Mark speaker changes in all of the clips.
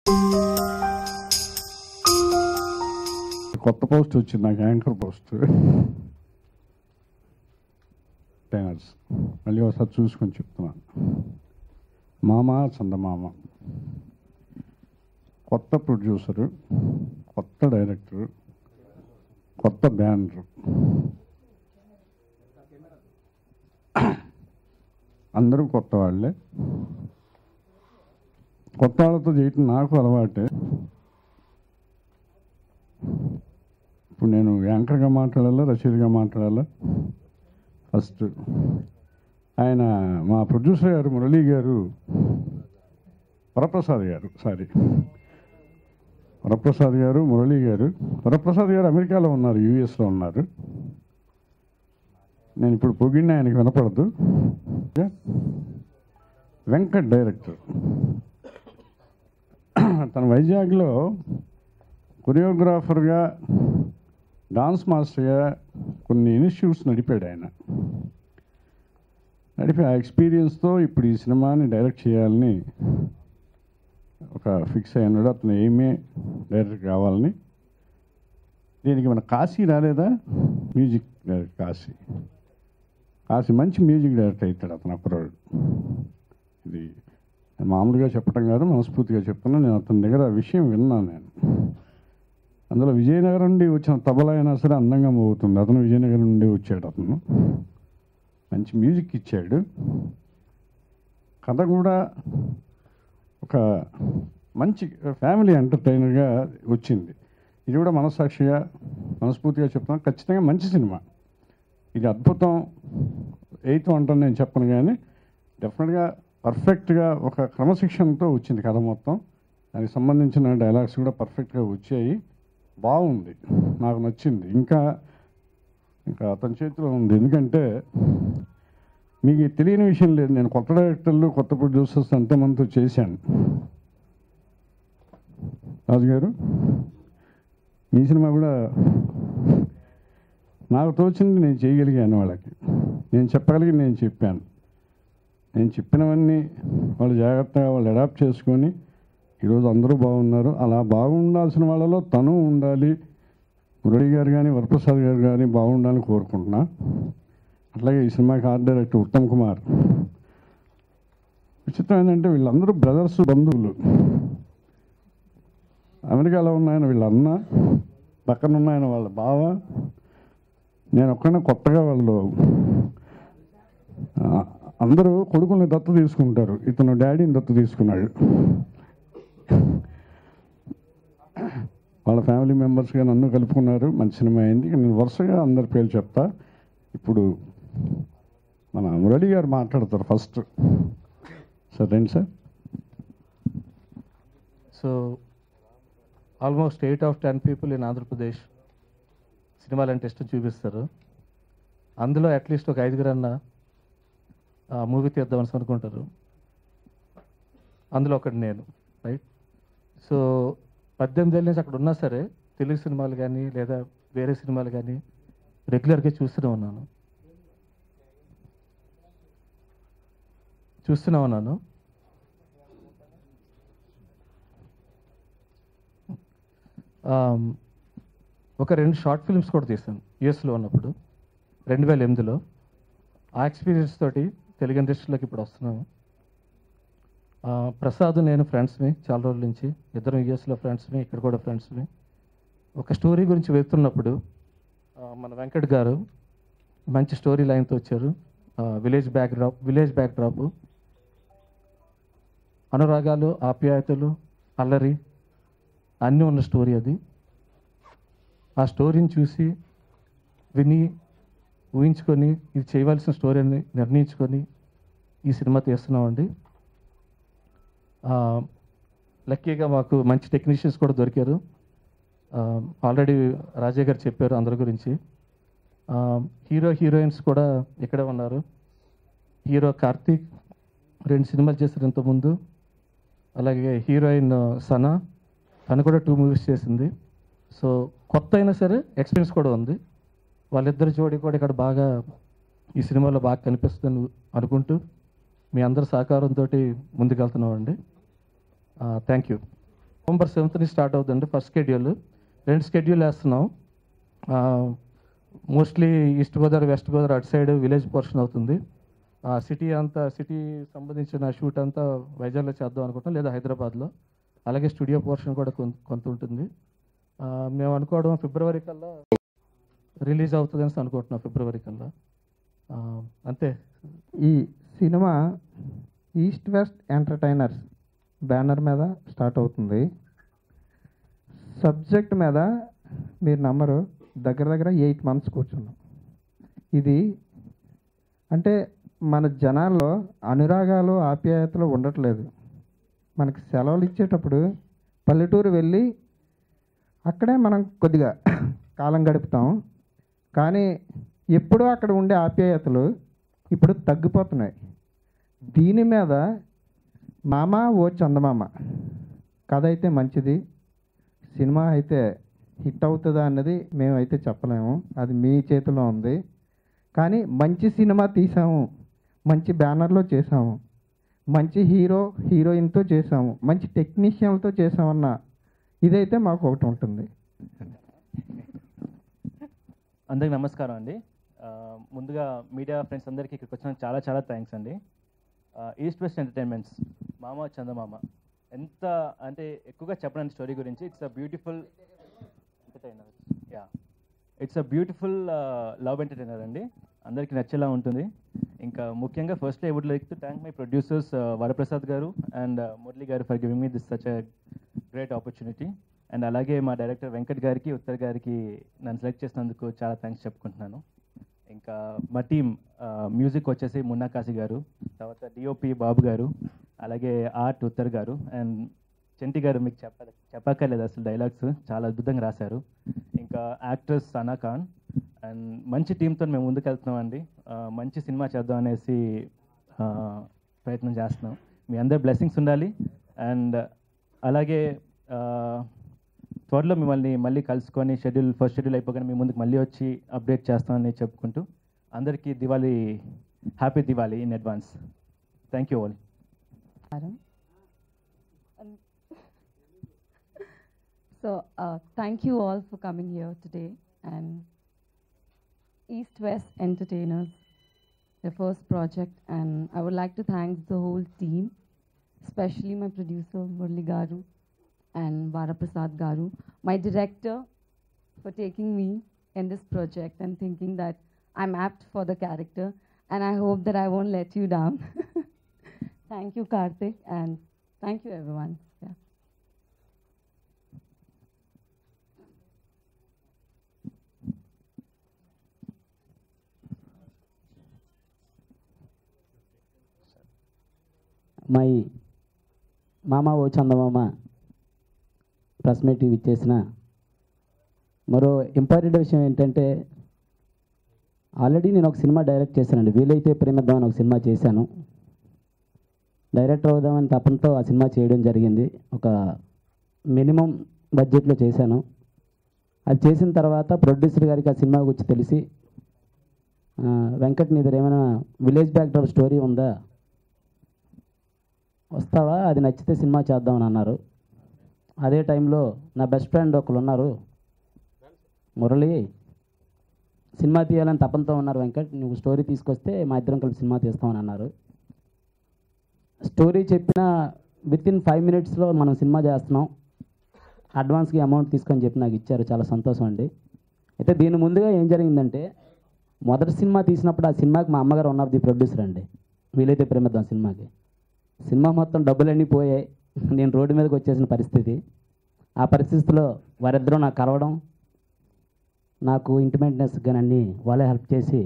Speaker 1: కొత్త పోస్ట్ వచ్చింది నాకు యాంకర్ పోస్ట్ టైనర్స్ మళ్ళీ ఒకసారి చూసుకొని చెప్తున్నాను మామ చందమామ కొత్త ప్రొడ్యూసరు కొత్త డైరెక్టరు కొత్త బ్యానరు అందరూ కొత్త వాళ్ళే కొత్త వాళ్ళతో చేయటం నాకు అలవాటే ఇప్పుడు నేను యాంకర్గా మాట్లాడాలా రచయితగా మాట్లాడాలా ఫస్ట్ ఆయన మా ప్రొడ్యూసర్ గారు మురళీ గారు వరప్రసాద్ గారు సారీ వరప్రసాద్ గారు మురళీ గారు వరప్రసాద్ గారు అమెరికాలో ఉన్నారు యూఎస్లో ఉన్నారు నేను ఇప్పుడు పొగిడిన ఆయనకి వినపడదు వెంకట్ డైరెక్టర్ తన వైజాగ్లో కొరియోగ్రాఫర్గా డాన్స్ మాస్టర్గా కొన్ని ఇన్స్టిట్యూట్స్ నడిపాడు ఆయన నడిపి ఆ ఎక్స్పీరియన్స్తో ఇప్పుడు ఈ సినిమాని డైరెక్ట్ చేయాలని ఒక ఫిక్స్ అయినాడు అతను ఏమే డైరెక్టర్ కావాలని దీనికి మన కాశీ రాలేదా మ్యూజిక్ డైరెక్టర్ కాశీ కాశీ మంచి మ్యూజిక్ డైరెక్టర్ అవుతాడు అతను అప్పురాడు ఇది నేను మామూలుగా చెప్పడం కాదు మనస్ఫూర్తిగా చెప్తున్నా నేను అతని దగ్గర ఆ విషయం విన్నాను నేను అందులో విజయనగరం నుండి వచ్చిన తబలా అయినా సరే అందంగా మోగుతుంది అతను విజయనగరం నుండి వచ్చాడు అతను మంచి మ్యూజిక్ ఇచ్చాడు కథ కూడా ఒక మంచి ఫ్యామిలీ ఎంటర్టైనర్గా వచ్చింది ఇది కూడా మనసాక్షిగా మనస్ఫూర్తిగా చెప్తున్నాను ఖచ్చితంగా మంచి సినిమా ఇది అద్భుతం ఎయిత్ అంటాను నేను చెప్పను కానీ డెఫినెట్గా పర్ఫెక్ట్గా ఒక క్రమశిక్షణతో వచ్చింది కథ మొత్తం దానికి సంబంధించిన డైలాగ్స్ కూడా పర్ఫెక్ట్గా వచ్చాయి బాగుంది నాకు నచ్చింది ఇంకా ఇంకా అతని చేతిలో ఉంది ఎందుకంటే మీకు తెలియని విషయం లేదు నేను కొత్త డైరెక్టర్లు కొత్త ప్రొడ్యూసర్స్ ఎంతమందితో చేశాను రాజుగారు మీ సినిమా కూడా నాకు తోచింది నేను చేయగలిగాను వాళ్ళకి నేను చెప్పగలిగి నేను చెప్పాను నేను చెప్పినవన్నీ వాళ్ళు జాగ్రత్తగా వాళ్ళు అడాప్ట్ చేసుకొని ఈరోజు అందరూ బాగున్నారు అలా బాగుండాల్సిన వాళ్ళలో తను ఉండాలి మురళి గారు కానీ వరప్రసాద్ గారు కానీ బాగుండాలని కోరుకుంటున్నా అట్లాగే ఈ సినిమాకి ఆర్ట్ డైరెక్టర్ ఉత్తమ్ కుమార్ విచిత్రం ఏంటంటే వీళ్ళందరూ బ్రదర్స్ బంధువులు అమెరికాలో ఉన్నాయన వీళ్ళ అన్న పక్కన ఉన్నాయన వాళ్ళ బావ నేను ఒక్కనే కొత్తగా వాళ్ళు ఆ, అందరూ కొడుకుల్ని దత్తు తీసుకుంటారు ఇతను డాడీని దత్తు తీసుకున్నాడు వాళ్ళ ఫ్యామిలీ మెంబర్స్గా నన్ను కలుపుకున్నారు మంచి సినిమా అయింది ఇక నేను వరుసగా అందరి పేర్లు చెప్తా ఇప్పుడు మన మురళి గారు మాట్లాడతారు ఫస్ట్ సార్ రండి sir
Speaker 2: so almost eight of ten people in Andhra Pradesh సినిమాలు అంటే ఇష్టం చూపిస్తారు అందులో అట్లీస్ట్ ఒక ఐదుగురన్న మూవీ తీద్దామని అనుకుంటారు అందులో ఒకటి నేను రైట్ సో పద్దెనిమిది ఏళ్ళ నుంచి అక్కడ ఉన్నా సరే తెలుగు సినిమాలు కానీ లేదా వేరే సినిమాలు కానీ రెగ్యులర్గా చూస్తూనే ఉన్నాను చూస్తూనే ఉన్నాను ఆమ్, ఒక రెండు షార్ట్ ఫిల్మ్స్ కూడా తీసాను యుఎస్లో ఉన్నప్పుడు రెండు వేల ఎనిమిదిలో ఆ ఎక్స్పీరియన్స్ తోటి తెలుగు ఇండస్ట్రీలోకి ఇప్పుడు వస్తున్నాము ఆ, ప్రసాద్ నేను ఫ్రెండ్స్ని చాలా రోజుల నుంచి ఇద్దరం యుఎస్లో ఫ్రెండ్స్ని ఇక్కడ కూడా ఫ్రెండ్స్ని ఒక స్టోరీ గురించి వెళ్తున్నప్పుడు ఆ, మన వెంకట్ గారు మంచి స్టోరీ లైన్తో వచ్చారు village backdrop village backdrop అనురాగాలు ఆప్యాయతలు అల్లరి అన్నీ ఉన్న స్టోరీ అది ఆ స్టోరీని చూసి విని ఊహించుకొని ఇది చేయవలసిన స్టోరీ అని నిర్ణయించుకొని ఈ సినిమా తీస్తున్నామండి ఆ, లక్కీగా మాకు మంచి టెక్నీషియన్స్ కూడా దొరికారు ఆల్రెడీ రాజయ్య గారు చెప్పారు అందరి గురించి ఆ, హీరో హీరోయిన్స్ కూడా ఇక్కడే ఉన్నారు హీరో కార్తీక్ రెండు సినిమాలు చేశారు ఇంతకుముందు అలాగే హీరోయిన్ సనా తను కూడా టూ మూవీస్ చేసింది సో కొత్త అయినా సరే ఎక్స్పీరియన్స్ కూడా ఉంది వాళ్ళిద్దరి జోడి కూడా ఇక్కడ బాగా ఈ సినిమాలో బాగా కనిపిస్తుందని అనుకుంటూ మీ అందరి సహకారంతో ముందుకెళ్తున్నామండి థ్యాంక్ యూ నవంబర్ సెవెంత్ని స్టార్ట్ అవుతుంది ఫస్ట్ షెడ్యూల్ రెండు షెడ్యూల్ వేస్తున్నాం mostly east Godavari west Godavari అటు సైడ్ విలేజ్ పోర్షన్ అవుతుంది సిటీ అంతా సిటీ సంబంధించిన షూట్ అంతా వైజాగ్లో చేద్దాం అనుకుంటున్నాం లేదా హైదరాబాద్లో అలాగే స్టూడియో పోర్షన్ కూడా కొంత కొంత ఉంటుంది ఆ, మేము అనుకోవడం ఫిబ్రవరి కల్లా రిలీజ్ అవుతుంది అని అనుకుంటున్నాం ఫిబ్రవరి కల్లా ఆ, అంతే
Speaker 3: ఈ cinema east west entertainers banner మీద స్టార్ట్ అవుతుంది సబ్జెక్ట్ మీద మీరు నమ్మరు దగ్గర దగ్గర ఎయిట్ మంత్స్ కూర్చున్నాం ఇది అంటే మన జనాల్లో అనురాగాలు ఆప్యాయతలు ఉండట్లేదు మనకి సెలవులు ఇచ్చేటప్పుడు పల్లెటూరు వెళ్ళి అక్కడే మనం కొద్దిగా కాలం గడుపుతాం కానీ ఎప్పుడూ అక్కడ ఉండే ఆప్యాయతలు ఇప్పుడు తగ్గిపోతున్నాయి దీని మీద మామ ఓ చందమామ కథ అయితే మంచిది సినిమా అయితే హిట్ అవుతుందా అన్నది మేమైతే చెప్పలేము అది మీ చేతిలో ఉంది కానీ మంచి సినిమా తీసాము మంచి బ్యానర్లో చేసాము మంచి హీరో హీరోయిన్తో చేసాము మంచి టెక్నీషియన్లతో చేసామన్న ఇదైతే మాకు ఒకటి ఉంటుంది
Speaker 4: అందరికి నమస్కారం అండి ఆ, ముందుగా మీడియా ఫ్రెండ్స్ అందరికీ ఇక్కడికి వచ్చిన చాలా చాలా థ్యాంక్స్ అండి ఈస్ట్ వెస్ట్ ఎంటర్టైన్మెంట్స్ మామ చందమామ ఎంత అంటే ఎక్కువగా చెప్పడానికి స్టోరీ గురించి it's a beautiful entertainer yeah it's a beautiful love entertainer అండి అందరికీ నచ్చేలా ఉంటుంది ఇంకా ముఖ్యంగా first I would like to thank my producers Varaprasad garu and Murali garu for giving me this such a great opportunity and అలాగే మా డైరెక్టర్ వెంకట్ గారికి ఉత్తర్ గారికి నన్ను సెలెక్ట్ చేసినందుకు చాలా థ్యాంక్స్ చెప్పుకుంటున్నాను ఇంకా మా టీం మ్యూజిక్ వచ్చేసి మున్నా కాశీ గారు తర్వాత డిఓపి బాబు గారు అలాగే ఆర్ట్ ఉత్తర్ గారు అండ్ చెంటి గారు మీకు చెప్ప చెప్పక్కర్లేదు అసలు డైలాగ్స్ చాలా అద్భుతంగా రాశారు ఇంకా యాక్ట్రెస్ సనా ఖాన్ అండ్ మంచి టీంతో మేము ముందుకు వెళ్తున్నాం అండి ఆ, మంచి సినిమా చేద్దాం అనేసి ఆ, ప్రయత్నం చేస్తున్నాం మీ అందరి బ్లెస్సింగ్స్ ఉండాలి అండ్ అలాగే ఆ, త్వరలో మిమ్మల్ని మళ్ళీ కలుసుకొని షెడ్యూల్ ఫస్ట్ షెడ్యూల్ అయిపోగానే మీ ముందుకు మళ్ళీ వచ్చి అప్డేట్ చేస్తామని చెప్పుకుంటూ అందరికీ Diwali happy Diwali in advance thank you all
Speaker 5: Adam. Um, so, uh, thank you all for coming here today and East West Entertainers, the first project, and I would like to thank the whole team, especially my producer Murli Garu and Vara Prasad Garu, my director for taking me in this project and thinking that I'm apt for the character, and I hope that I won't let you down. Thank you, Karthik, and thank you, everyone. Yeah.
Speaker 6: My మామ ఓ చందమామ press meet ఇచ్చేసిన మరో important విషయం ఏంటంటే already నేను ఒక cinema direct చేశానండి వీలైతే ప్రేమిద్దాం అని ఒక సినిమా చేశాను డైరెక్టర్ అవుదామని తపనతో ఆ సినిమా చేయడం జరిగింది ఒక మినిమం బడ్జెట్లో చేశాను అది చేసిన తర్వాత ప్రొడ్యూసర్ గారికి ఆ సినిమా గురించి తెలిసి ఆ, వెంకట్ నీ దగ్గర ఏమైనా విలేజ్ బ్యాక్డ్రాప్ స్టోరీ ఉందా వస్తావా అది నచ్చితే సినిమా చేద్దామని అన్నారు అదే టైంలో నా బెస్ట్ ఫ్రెండ్ ఒకరు ఉన్నారు మురళి సినిమా తీయాలని తపంతో ఉన్నారు వెంకట్ నువ్వు స్టోరీ తీసుకొస్తే మా ఇద్దరం కలిసి సినిమా తీస్తామని అన్నారు స్టోరీ చెప్పిన విత్ ఇన్ ఫైవ్ మినిట్స్లో మనం సినిమా చేస్తున్నాం అడ్వాన్స్కి అమౌంట్ తీసుకొని చెప్పి నాకు ఇచ్చారు చాలా సంతోషం అండి అయితే దీని ముందుగా ఏం జరిగిందంటే మొదటి సినిమా తీసినప్పుడు ఆ సినిమాకి మా అమ్మగారు వన్ ఆఫ్ ది ప్రొడ్యూసర్ అండి వీలైతే ప్రేమిద్దాం సినిమాకి సినిమా మొత్తం డబ్బులన్నీ పోయాయి నేను రోడ్డు మీదకి వచ్చేసిన పరిస్థితి ఆ పరిస్థితిలో వారిద్దరూ నాకు కలవడం నాకు ఇంటిమెంట్నెస్ కానీ అన్నీ వాళ్ళే హెల్ప్ చేసి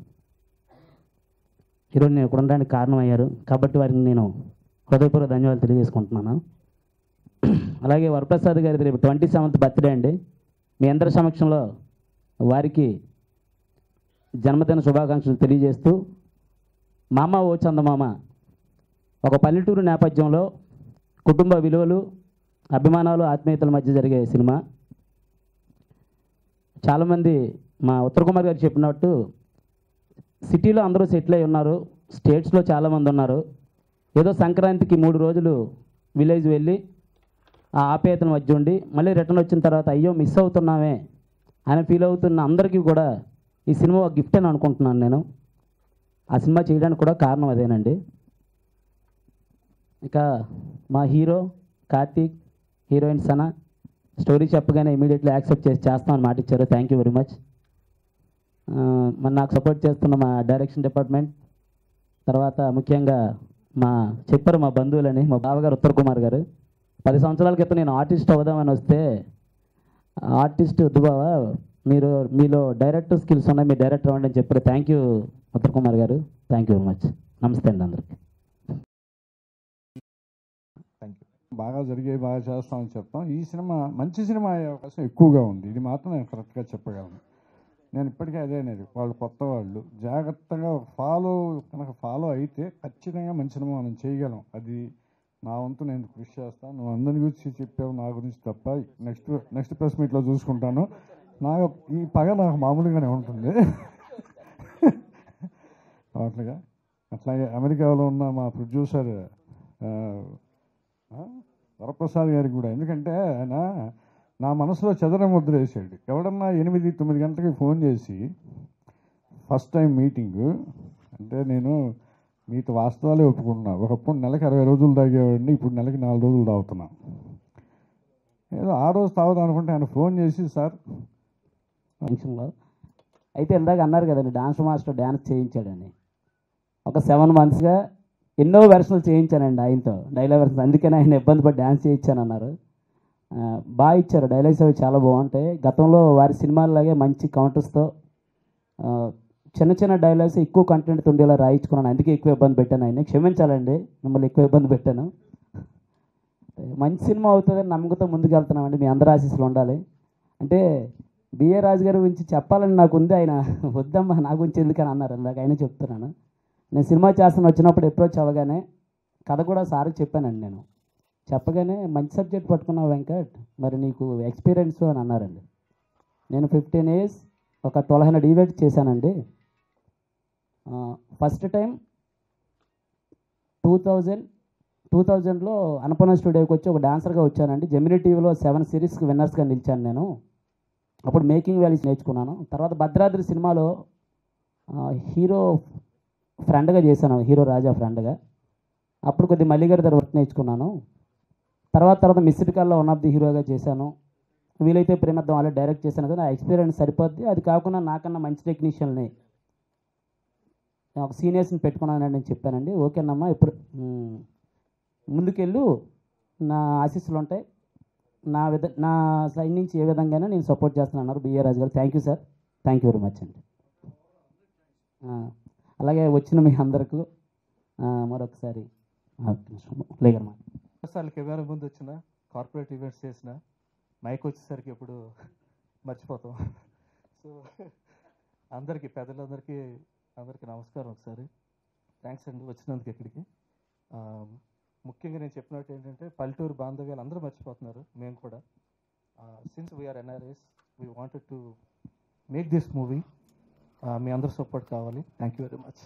Speaker 6: ఈరోజు నేను ఇక్కడ ఉండడానికి కారణమయ్యారు కాబట్టి వారికి నేను హృదయపూర్వక ధన్యవాదాలు తెలియజేసుకుంటున్నాను అలాగే వరప్రసాద్ గారి రేపు ట్వంటీ సెవెంత్ బర్త్డే అండి మీ అందరి సమక్షంలో వారికి జన్మదిన శుభాకాంక్షలు తెలియజేస్తూ మామ ఓ చందమామ ఒక పల్లెటూరు నేపథ్యంలో కుటుంబ విలువలు అభిమానాలు ఆత్మీయతల మధ్య జరిగే సినిమా చాలామంది మా ఉత్తర కుమార్ గారు చెప్పినట్టు సిటీలో అందరూ సెటిల్ అయి ఉన్నారు స్టేట్స్లో చాలామంది ఉన్నారు ఏదో సంక్రాంతికి మూడు రోజులు విలేజ్ వెళ్ళి ఆ ఆప్యాయతల మధ్య ఉండి మళ్ళీ రిటర్న్ వచ్చిన తర్వాత అయ్యో మిస్ అవుతున్నామే అని ఫీల్ అవుతున్న అందరికీ కూడా ఈ సినిమా ఒక గిఫ్ట్ అని అనుకుంటున్నాను నేను ఆ సినిమా చేయడానికి కూడా కారణం అదేనండి ఇక మా hero Karthik heroine Sana story చెప్పగానే ఇమీడియట్లీ యాక్సెప్ట్ చేసి చేస్తామని మాట ఇచ్చారు థ్యాంక్ యూ వెరీ మచ్ మరి నాకు సపోర్ట్ చేస్తున్న మా డైరెక్షన్ డిపార్ట్మెంట్ తర్వాత ముఖ్యంగా మా చెప్పారు మా బంధువులని మా బావగారు ఉత్తర్ కుమార్ గారు పది సంవత్సరాల క్రితం నేను ఆర్టిస్ట్ అవుదామని వస్తే ఆర్టిస్ట్ వద్దు బావా మీరు మీలో డైరెక్టర్ స్కిల్స్ ఉన్నాయి మీరు డైరెక్టర్ అవ్వండి అని చెప్పారు థ్యాంక్ యూ ఉత్తర్ కుమార్ గారు థ్యాంక్ యూ వెరీ మచ్ నమస్తే అండి అందరికి
Speaker 1: బాగా జరిగే బాగా చేస్తామని చెప్తాం ఈ సినిమా మంచి సినిమా అయ్యే అవకాశం ఎక్కువగా ఉంది ఇది మాత్రం నేను కరెక్ట్గా చెప్పగలను నేను ఇప్పటికే అదే అనేది వాళ్ళు కొత్త వాళ్ళు జాగ్రత్తగా ఫాలో కనుక ఫాలో అయితే ఖచ్చితంగా మంచి సినిమా మనం చేయగలం అది నా వంతు నేను కృషి చేస్తాను నువ్వు అందరి గురించి చెప్పావు నా గురించి తప్ప నెక్స్ట్ నెక్స్ట్ ప్రెస్ మీట్లో చూసుకుంటాను నాకు ఈ పగ నాకు మామూలుగానే ఉంటుంది అట్లాగా అట్లాగే అమెరికాలో ఉన్న మా ప్రొడ్యూసర్ ఆ, వరప్రసాద్ గారికి కూడా ఎందుకంటే ఆయన నా మనసులో చదర ముద్ర వేసాడు ఎవడన్నా ఎనిమిది తొమ్మిది గంటలకి ఫోన్ చేసి ఫస్ట్ టైం మీటింగ్ అంటే నేను మీతో వాస్తవాలే ఒప్పుకుంటున్నా ఒకప్పుడు నెలకి అరవై రోజులు తాగేవాడిని ఇప్పుడు నెలకి నాలుగు రోజులు తాగుతున్నా ఏదో ఆ రోజు తాగుదాం అనుకుంటే ఆయన ఫోన్ చేసి సార్
Speaker 6: ఫంక్షన్లో అయితే ఇందాక అన్నారు కదండి డాన్స్ మాస్టర్ డ్యాన్స్ చేయించాడని ఒక సెవెన్ మంత్స్గా ఎన్నో వెర్షన్లు చేయించానండి ఆయనతో డైలాగ్ వెర్షన్స్ అందుకని ఆయన ఇబ్బంది పడి డ్యాన్స్ చేయించానన్నారు ఆ, బాగా ఇచ్చారు డైలాగ్స్ అవి చాలా బాగుంటాయి గతంలో వారి సినిమాల్లాగే మంచి కౌంటర్స్తో ఆ, చిన్న చిన్న డైలాగ్స్ ఎక్కువ కంటెంట్ ఉండేలా రాయించుకున్నాను అందుకే ఎక్కువ ఇబ్బంది పెట్టాను ఆయన క్షమించాలండి మిమ్మల్ని ఎక్కువ ఇబ్బంది పెట్టాను మంచి సినిమా అవుతుందని నమ్మకంతో ముందుకు వెళ్తున్నామండి మీ అందరి ఆశీస్సులు ఉండాలి అంటే బిఏ రాజు గారి గురించి చెప్పాలని నాకు ఉంది ఆయన వద్దమ్మా నా గురించి ఎందుకని అన్నారు ఇందాక ఆయన చెప్తున్నాను నేను సినిమా చేస్తాను వచ్చినప్పుడు అప్రోచ్ అవ్వగానే కథ కూడా సార్కి చెప్పానండి నేను చెప్పగానే మంచి సబ్జెక్ట్ పట్టుకున్నావు వెంకట్ మరి నీకు ఎక్స్పీరియన్స్ అని అన్నారండి నేను ఫిఫ్టీన్ ఇయర్స్ ఒక ట్వెల్వ్ హండ్రెడ్ ఈవెంట్ చేశానండి first time two thousand two థౌజండ్లో అన్నపూర్ణ స్టూడియోకి వచ్చి ఒక డాన్సర్గా వచ్చానండి జెమినీ టీవీలో సెవెన్ సిరీస్కి విన్నర్స్గా నిలిచాను నేను అప్పుడు మేకింగ్ వాల్యూస్ నేర్చుకున్నాను తర్వాత భద్రాద్రి సినిమాలో ఆ, హీరో ఫ్రెండ్గా చేశాను హీరో రాజా ఫ్రెండ్గా అప్పుడు కొద్ది మల్లిగారి దగ్గర వర్క్ నేర్చుకున్నాను తర్వాత తర్వాత మిస్డ్ కాల్లో వన్ ఆఫ్ ది హీరోగా చేశాను వీలైతే ప్రేమర్థం వాళ్ళే డైరెక్ట్ చేశాను కదా ఆ ఎక్స్పీరియన్స్ సరిపోద్ది అది కాకుండా నాకన్నా మంచి టెక్నీషియన్ని ఒక సీనియర్స్ని పెట్టుకున్నానని నేను చెప్పానండి ఓకేనమ్మా ఇప్పుడు మ్, ముందుకెళ్ళు నా ఆశీస్సులు ఉంటాయి నా విధ నా సైడ్ నుంచి ఏ విధంగానే నేను సపోర్ట్ చేస్తున్నాను అన్నారు BA Raju garu thank you sir thank you very much అండి ఆ, అలాగే వచ్చిన మీ అందరికీ ఆ, మరొకసారి లేగమ్మా
Speaker 2: సార్లు కెమెరా ముందు వచ్చిన కార్పొరేట్ ఈవెంట్స్ చేసిన మైక్ వచ్చేసరికి ఎప్పుడు మర్చిపోతాం సో అందరికీ పెద్దలందరికీ అందరికీ నమస్కారం ఒకసారి థ్యాంక్స్ అండి వచ్చినందుకు ఇక్కడికి ఆ, ముఖ్యంగా నేను చెప్పినట్టు ఏంటంటే పల్లెటూరు బాంధవ్యాలు అందరూ మర్చిపోతున్నారు మేము కూడా since we are NRIs we wanted to make this movie మీ అందరూ సపోర్ట్ కావాలి థ్యాంక్ యూ వెరీ మచ్